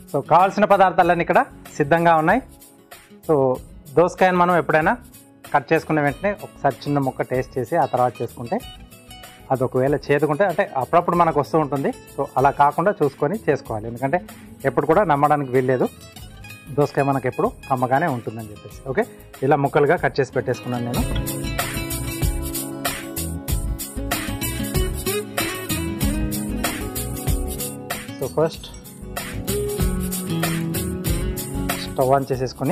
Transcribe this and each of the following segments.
So కావాల్సిన పదార్థాలన్నీ ఇక్కడ సిద్ధంగా ఉన్నాయి సో దోసకాయని మనం ఎప్పుడైనా కట్ చేసుకున్న వెంటనే ఒకసారి చిన్న ముక్క టేస్ట్ చేసి ఆ తర్వాత చేసుకుంటే అది ఒకవేళ చేదుకుంటే అంటే అప్పుడప్పుడు మనకు వస్తూ ఉంటుంది సో అలా కాకుండా చూసుకొని చేసుకోవాలి ఎందుకంటే ఎప్పుడు కూడా నమ్మడానికి వీల్లేదు దోసకాయ మనకు ఎప్పుడు కమ్మగానే ఉంటుందని చెప్పేసి ఓకే ఇలా ముక్కలుగా కట్ చేసి పెట్టేసుకున్నాను నేను సో ఫస్ట్ స్టవ్ ఆన్ చేసేసుకొని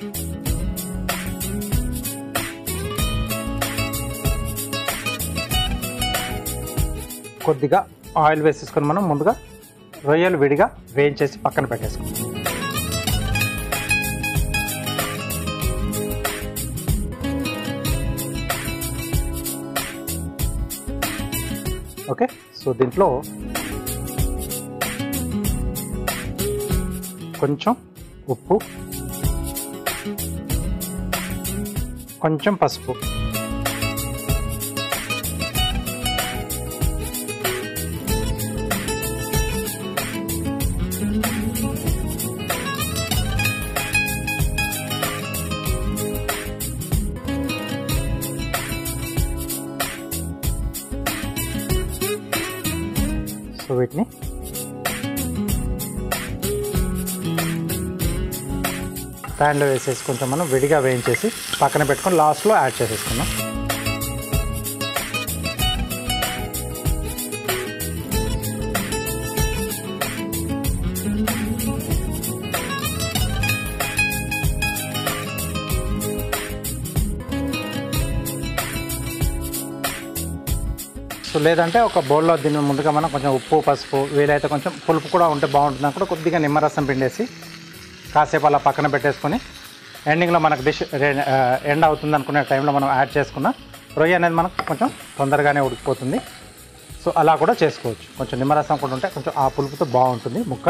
కొద్దిగా ఆయిల్ వేసేసుకొని మనం ముందుగా రొయ్యలు విడిగా వేయించేసి పక్కన పెట్టేసుకుంటాం ఓకే సో దీంట్లో కొంచెం ఉప్పు కొంచెం పసుపు సో వీటిని ప్యాన్లో వేసేసి కొంచెం మనం విడిగా వేయించేసి పక్కన పెట్టుకొని లాస్ట్లో యాడ్ చేసేసుకున్నాం సో లేదంటే ఒక బౌల్లో దీని ముందుగా మనం కొంచెం ఉప్పు పసుపు వీలైతే కొంచెం పులుపు కూడా ఉంటే బాగుంటుంది కూడా కొద్దిగా నిమ్మరసం పిండేసి కాసేపు అలా పక్కన పెట్టేసుకొని ఎండింగ్లో మనకు డిష్ ఎండ్ అవుతుంది అనుకునే టైంలో మనం యాడ్ చేసుకున్న రొయ్య అనేది మనకు కొంచెం తొందరగానే ఉడికిపోతుంది సో అలా కూడా చేసుకోవచ్చు కొంచెం నిమ్మరసం కూడా ఉంటే కొంచెం ఆ పులుపుతో బాగుంటుంది ముక్క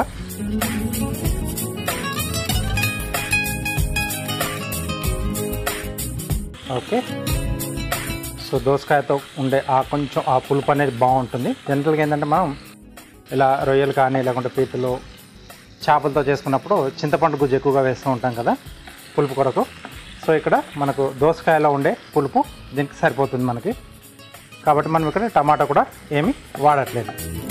ఓకే సో దోసకాయతో ఉండే ఆ కొంచెం ఆ పులుపు అనేది బాగుంటుంది జనరల్గా ఏంటంటే మనం ఇలా రొయ్యలు కానీ లేకుంటే పీతలు చేపలతో చేసుకున్నప్పుడు చింతపండు గుజ్జు ఎక్కువగా వేస్తూ ఉంటాం కదా పులుపు కొరకు సో ఇక్కడ మనకు దోసకాయలో ఉండే పులుపు దీనికి సరిపోతుంది మనకి కాబట్టి మనం ఇక్కడ టమాటా కూడా ఏమీ వాడట్లేదు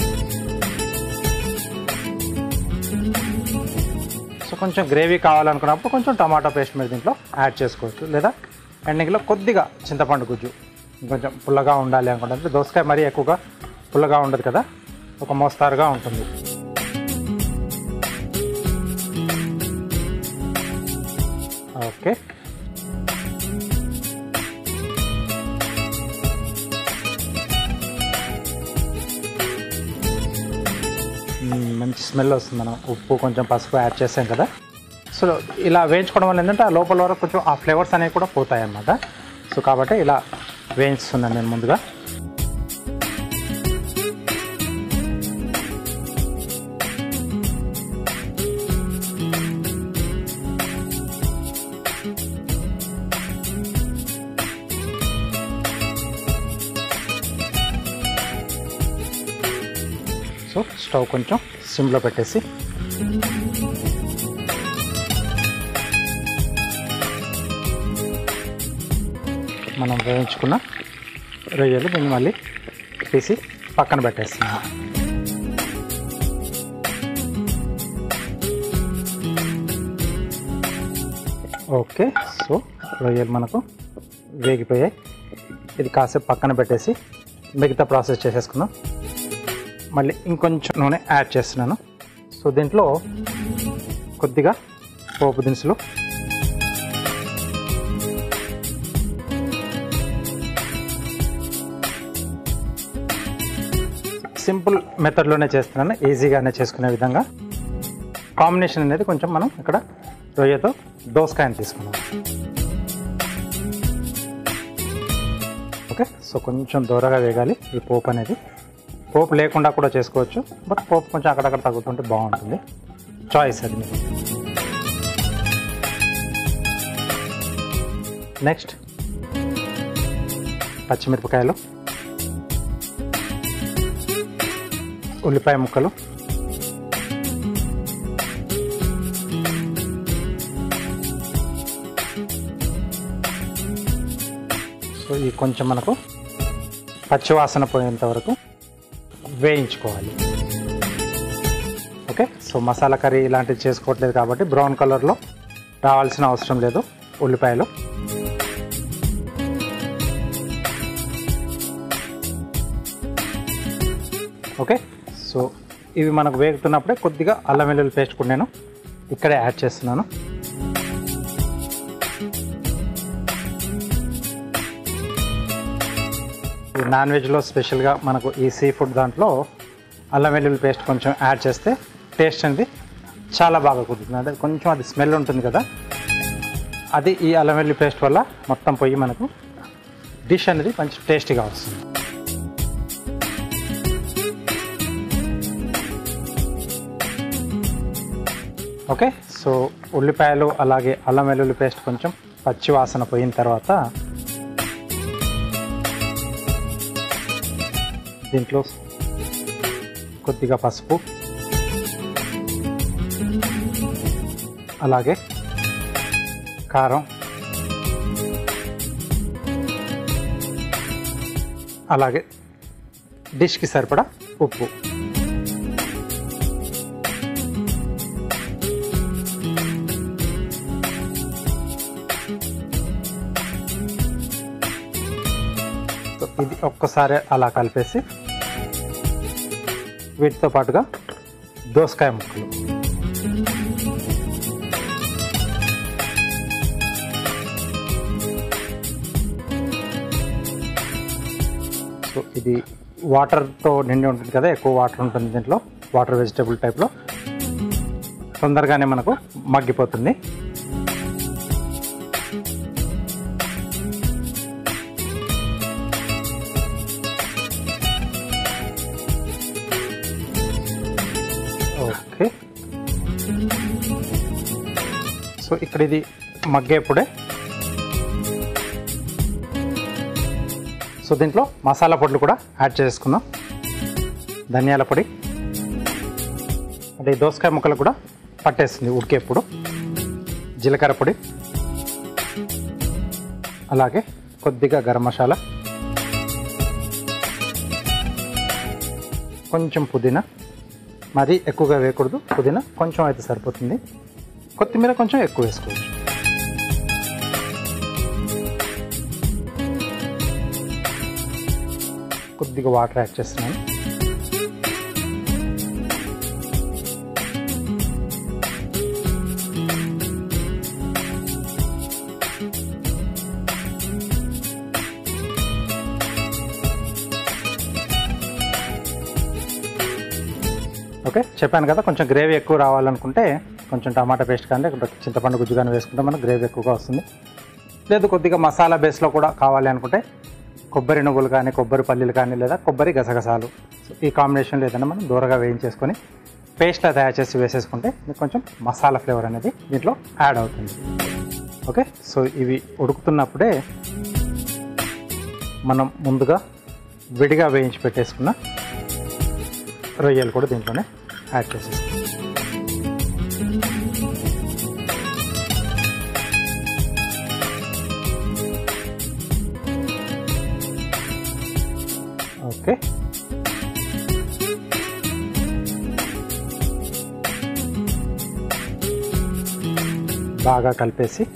సో కొంచెం గ్రేవీ కావాలనుకున్నప్పుడు కొంచెం టమాటా పేస్ట్ మీరు దీంట్లో యాడ్ చేసుకోవచ్చు లేదా ఎండింగ్లో కొద్దిగా చింతపండు గుజ్జు కొంచెం పుల్లగా ఉండాలి అనుకుంటే అంటే దోసకాయ మరీ ఎక్కువగా పుల్లగా ఉండదు కదా ఒక మోస్తారుగా ఉంటుంది ఓకే మ్మ్, మంచి స్మెల్ వస్తుంది మనం ఉప్పు కొంచెం పసుపు యాడ్ చేసాం కదా సో ఇలా వేయించుకోవడం వల్ల ఏంటంటే ఆ లోపల వరకు కొంచెం ఆ ఫ్లేవర్స్ అనేవి కూడా పోతాయి అన్నమాట సో కాబట్టి ఇలా వేయించుతున్నాను నేను ముందుగా సో స్టవ్ కొంచెం సిమ్లో పెట్టేసి మనం వేయించుకున్న రొయ్యలు దీన్ని మళ్ళీ తీసి పక్కన పెట్టేస్తున్నాం ఓకే సో రొయ్యలు మనకు వేగిపోయాయి ఇది కాసేపు పక్కన పెట్టేసి మిగతా ప్రాసెస్ చేసేసుకుందాం మళ్ళీ ఇంకొంచెం నూనె యాడ్ చేస్తున్నాను సో దీంట్లో కొద్దిగా పోపు దినుసులు సింపుల్ మెథడ్లోనే చేస్తున్నాను ఈజీగానే చేసుకునే విధంగా కాంబినేషన్ అనేది కొంచెం మనం ఇక్కడ రొయ్యతో దోసకాయని తీసుకున్నాం ఓకే సో కొంచెం దూరగా వేగాలి ఈ పోపు అనేది పోపు లేకుండా కూడా చేసుకోవచ్చు బట్ పోపు కొంచెం అక్కడక్కడ తగ్గుతుంటే బాగుంటుంది చాయిస్ అది మీకు నెక్స్ట్ పచ్చిమిరపకాయలు ఉల్లిపాయ ముక్కలు సో ఈ కొంచెం మనకు పచ్చివాసన పోయేంత వరకు వేయించుకోవాలి ఓకే సో మసాలా కర్రీ ఇలాంటివి చేసుకోవట్లేదు కాబట్టి బ్రౌన్ కలర్లో రావాల్సిన అవసరం లేదు ఉల్లిపాయలు ఓకే సో ఇవి మనకు వేగుతున్నప్పుడే కొద్దిగా అల్లం వెల్లుల్లి పేస్ట్ కూడా నేను ఇక్కడే యాడ్ చేస్తున్నాను ఈ నాన్ వెజ్లో స్పెషల్గా మనకు ఈ సీ ఫుడ్ దాంట్లో అల్లం వెల్లుల్లి పేస్ట్ కొంచెం యాడ్ చేస్తే టేస్ట్ అనేది చాలా బాగా కుదురుతుంది అంటే కొంచెం అది స్మెల్ ఉంటుంది కదా అది ఈ అల్లం వెల్లుల్లి పేస్ట్ వల్ల మొత్తం పోయి మనకు డిష్ అనేది మంచి టేస్టీగా వస్తుంది ఓకే సో ఉల్లిపాయలు అలాగే అల్లం వెల్లుల్లి పేస్ట్ కొంచెం పచ్చి వాసన పోయిన తర్వాత దీంట్లో కొద్దిగా పసుపు అలాగే కారం అలాగే డిష్కి సరిపడా ఉప్పు సో ఇది ఒక్కసారి అలా కలిపేసి వీటితో పాటుగా దోసకాయ ముక్కలు సో ఇది వాటర్తో నిండి ఉంటుంది కదా ఎక్కువ వాటర్ ఉంటుంది దీంట్లో వాటర్ వెజిటేబుల్ టైప్లో తొందరగానే మనకు మగ్గిపోతుంది ఓకే సో ఇక్కడ ఇది మగ్గేప్పుడే సో దీంట్లో మసాలా పొడులు కూడా యాడ్ చేసుకుందాం ధనియాల పొడి అంటే ఈ దోసకాయ ముక్కలు కూడా పట్టేస్తుంది ఉడికేప్పుడు జీలకర్ర పొడి అలాగే కొద్దిగా గరం మసాలా కొంచెం పుదీనా మరీ ఎక్కువగా వేయకూడదు పుదీనా కొంచెం అయితే సరిపోతుంది కొత్తిమీర కొంచెం ఎక్కువ వేసుకోవచ్చు కొద్దిగా వాటర్ యాడ్ చేస్తున్నాను ఓకే చెప్పాను కదా కొంచెం గ్రేవీ ఎక్కువ రావాలనుకుంటే కొంచెం టమాటా పేస్ట్ కానీ లేకుంటే చింతపండు గుజ్జు కానీ వేసుకుంటే మనకు గ్రేవీ ఎక్కువగా వస్తుంది లేదు కొద్దిగా మసాలా బేస్లో కూడా కావాలి అనుకుంటే కొబ్బరి నువ్వులు కానీ కొబ్బరి పల్లీలు కానీ లేదా కొబ్బరి గసగసాలు సో ఈ కాంబినేషన్లో ఏదైనా మనం దూరగా వేయించేసుకొని పేస్ట్లా తయారు చేసి వేసేసుకుంటే మీకు కొంచెం మసాలా ఫ్లేవర్ అనేది దీంట్లో యాడ్ అవుతుంది ఓకే సో ఇవి ఉడుకుతున్నప్పుడే మనం ముందుగా విడిగా వేయించి పెట్టేసుకున్న రొయ్యలు కూడా దీంట్లోనే యాడ్ చేసేస్తాం ఓకే బాగా కలిపేసి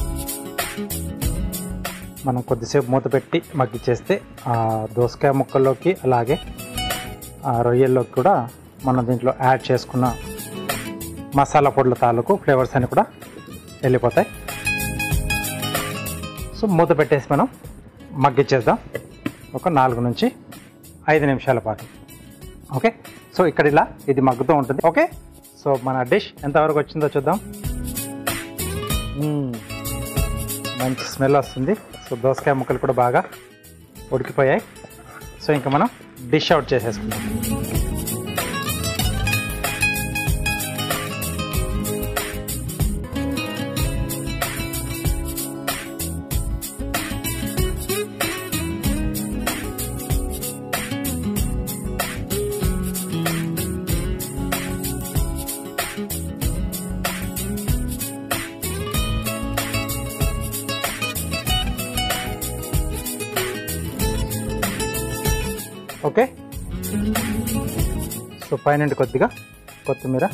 మనం కొద్దిసేపు మూత పెట్టి మగ్గిచ్చేస్తే ఆ దోసకాయ ముక్కల్లోకి అలాగే ఆ రొయ్యల్లోకి కూడా మనం దీంట్లో యాడ్ చేసుకున్న మసాలా పొడుల తాలూకు ఫ్లేవర్స్ అన్ని కూడా వెళ్ళిపోతాయి సో మూత పెట్టేసి మనం మగ్గిచ్చేద్దాం ఒక నాలుగు నుంచి ఐదు నిమిషాల పాటు ఓకే సో ఇక్కడ ఇలా ఇది మగ్గుతూ ఉంటుంది ఓకే సో మన డిష్ ఎంతవరకు వచ్చిందో చూద్దాం మ్మ్. మంచి స్మెల్ వస్తుంది సో దోసకాయ ముక్కలు కూడా బాగా ఉడికిపోయాయి సో ఇంకా మనం డిష్ అవుట్ చేసేసుకుందాం ఓకే సో పైనుండి కొద్దిగా కొత్తిమీర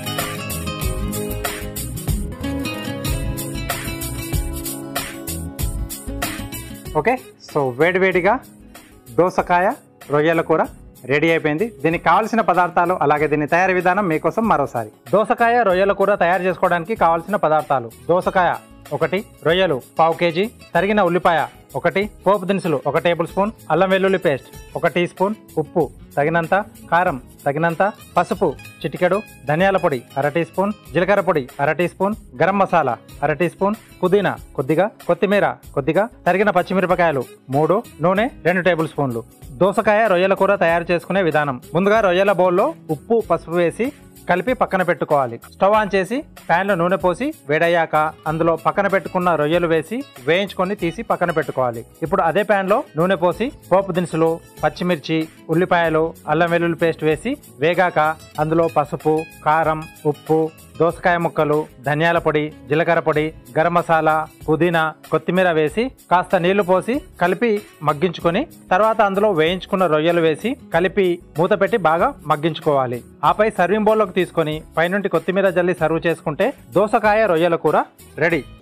ఓకే సో వేడివేడిగా దోసకాయ రొయ్యల కూర రెడీ అయిపోయింది దీనికి కావాల్సిన పదార్థాలు అలాగే దీని తయారీ విధానం మీకోసం మరోసారి దోసకాయ రొయ్యల కూర తయారు చేసుకోవడానికి కావాల్సిన పదార్థాలు దోసకాయ ఒకటి రొయ్యలు పావు కేజీ తరిగిన ఉల్లిపాయ ఒకటి పోపు దినుసులు ఒక టేబుల్ స్పూన్ అల్లం వెల్లుల్లి పేస్ట్ ఒక టీ స్పూన్ ఉప్పు తగినంత కారం తగినంత పసుపు చిటికెడు ధనియాల పొడి అర టీ స్పూన్ జీలకర్ర పొడి అర టీ స్పూన్ గరం మసాలా అర టీ స్పూన్ పుదీనా కొద్దిగా కొత్తిమీర కొద్దిగా తరిగిన పచ్చిమిరపకాయలు మూడు నూనె రెండు టేబుల్ స్పూన్లు దోసకాయ రొయ్యల కూర తయారు చేసుకునే విధానం ముందుగా రొయ్యల బౌల్లో ఉప్పు పసుపు వేసి కలిపి పక్కన పెట్టుకోవాలి స్టవ్ ఆన్ చేసి ప్యాన్లో నూనె పోసి వేడయ్యాక అందులో పక్కన పెట్టుకున్న రొయ్యలు వేసి వేయించుకొని తీసి పక్కన పెట్టుకోవాలి ఇప్పుడు అదే ప్యాన్లో నూనె పోసి పోపు దినుసులు పచ్చిమిర్చి ఉల్లిపాయలు అల్లం వెల్లుల్లి పేస్ట్ వేసి వేగాక అందులో పసుపు కారం ఉప్పు దోసకాయ ముక్కలు ధనియాల పొడి జీలకర్ర పొడి గరం మసాలా పుదీనా కొత్తిమీర వేసి కాస్త నీళ్లు పోసి కలిపి మగ్గించుకొని తర్వాత అందులో వేయించుకున్న రొయ్యలు వేసి కలిపి మూత పెట్టి బాగా మగ్గించుకోవాలి ఆపై సర్వింగ్ బౌల్లోకి తీసుకొని పైనుండి కొత్తిమీర జల్లి సర్వ్ చేసుకుంటే దోసకాయ రొయ్యల కూర రెడీ